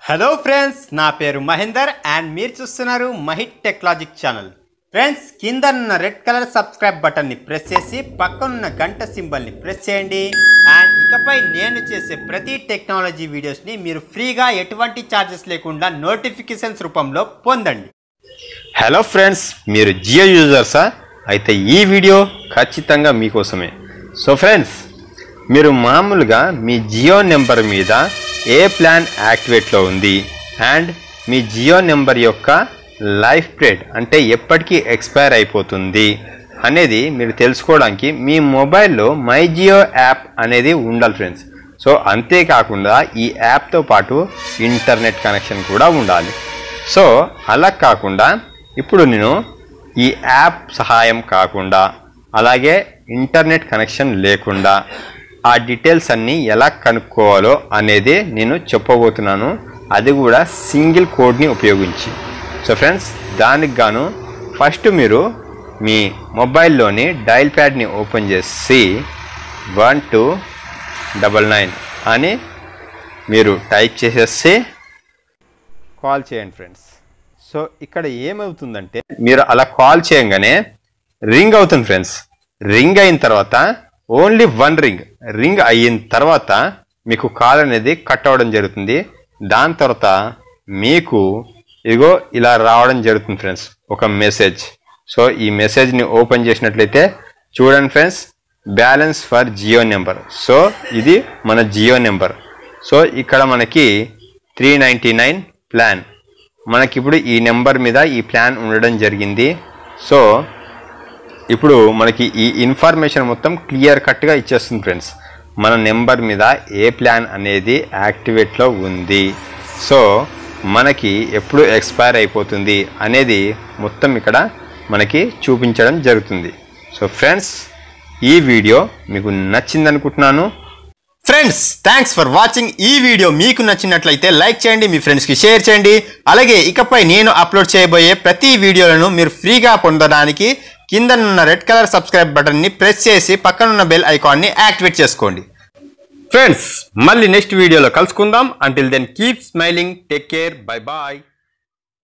hello friends నా పేరు Mahender and మీరు చూస్తున్నారు మహిట్ టెక్లాజిక్ ఛానల్ ఫ్రెండ్స్ కింద ఉన్న రెడ్ కలర్ సబ్స్క్రైబ్ బటన్ని ప్రెస్ చేసి పక్కనున్న గంట సింబల్ని ప్రెస్ చేయండి అండ్ ఇకపై నేను చేసే ప్రతి టెక్నాలజీ వీడియోస్ని మీరు ఫ్రీగా ఎటువంటి ఛార్జెస్ లేకుండా నోటిఫికేషన్స్ రూపంలో పొందండి హలో ఫ్రెండ్స్ మీరు జియో యూజర్సా అయితే ఈ వీడియో ఖచ్చితంగా మీకోసమే సో ఫ్రెండ్స్ మీరు మామూలుగా మీ జియో నెంబర్ మీద ఏ ప్లాన్ యాక్టివేట్లో ఉంది అండ్ మీ జియో నెంబర్ యొక్క లైఫ్ పీరియడ్ అంటే ఎప్పటికీ ఎక్స్పైర్ అయిపోతుంది అనేది మీరు తెలుసుకోవడానికి మీ మొబైల్లో మై జియో యాప్ అనేది ఉండాలి ఫ్రెండ్స్ సో అంతేకాకుండా ఈ యాప్తో పాటు ఇంటర్నెట్ కనెక్షన్ కూడా ఉండాలి సో అలా కాకుండా ఇప్పుడు నేను ఈ యాప్ సహాయం కాకుండా అలాగే ఇంటర్నెట్ కనెక్షన్ లేకుండా ఆ డీటెయిల్స్ అన్నీ ఎలా కనుక్కోవాలో అనేది నేను చెప్పబోతున్నాను అది కూడా సింగిల్ కోడ్ని ఉపయోగించి సో ఫ్రెండ్స్ దానికి గాను ఫస్ట్ మీరు మీ మొబైల్లోని డైల్ ప్యాడ్ని ఓపెన్ చేసి వన్ టూ డబల్ నైన్ అని మీరు టైప్ చేసేసి కాల్ చేయండి ఫ్రెండ్స్ సో ఇక్కడ ఏమవుతుందంటే మీరు అలా కాల్ చేయగానే రింగ్ అవుతుంది ఫ్రెండ్స్ రింగ్ అయిన తర్వాత ఓన్లీ వన్ రింగ్ రింగ్ అయిన తర్వాత మీకు కాల్ అనేది కట్ అవ్వడం జరుగుతుంది దాని తర్వాత మీకు ఇగో ఇలా రావడం జరుగుతుంది ఫ్రెండ్స్ ఒక మెసేజ్ సో ఈ మెసేజ్ని ఓపెన్ చేసినట్లయితే చూడండి friends balance for Jio number so ఇది మన జియో నెంబర్ సో ఇక్కడ మనకి త్రీ నైంటీ నైన్ ప్లాన్ మనకి ఇప్పుడు ఈ నెంబర్ మీద ఈ ప్లాన్ ఉండడం జరిగింది సో ఇప్పుడు మనకి ఈ ఇన్ఫర్మేషన్ మొత్తం క్లియర్ కట్గా ఇచ్చేస్తుంది ఫ్రెండ్స్ మన నెంబర్ మీద ఏ ప్లాన్ అనేది యాక్టివేట్లో ఉంది సో మనకి ఎప్పుడు ఎక్స్పైర్ అయిపోతుంది అనేది మొత్తం ఇక్కడ మనకి చూపించడం జరుగుతుంది సో ఫ్రెండ్స్ ఈ వీడియో మీకు నచ్చింది అనుకుంటున్నాను ఫ్రెండ్స్ థ్యాంక్స్ ఫర్ వాచింగ్ ఈ వీడియో మీకు నచ్చినట్లయితే లైక్ చేయండి మీ ఫ్రెండ్స్కి షేర్ చేయండి అలాగే ఇకపై నేను అప్లోడ్ చేయబోయే ప్రతి వీడియోలను మీరు ఫ్రీగా పొందడానికి కిందనున్న రెడ్ కలర్ సబ్స్క్రైబ్ బటన్ని ప్రెస్ చేసి పక్కనున్న బెల్ ఐకాన్ని యాక్టివేట్ చేసుకోండి ఫ్రెండ్స్ మళ్ళీ నెక్స్ట్ వీడియోలో కలుసుకుందాం until then keep smiling take care bye bye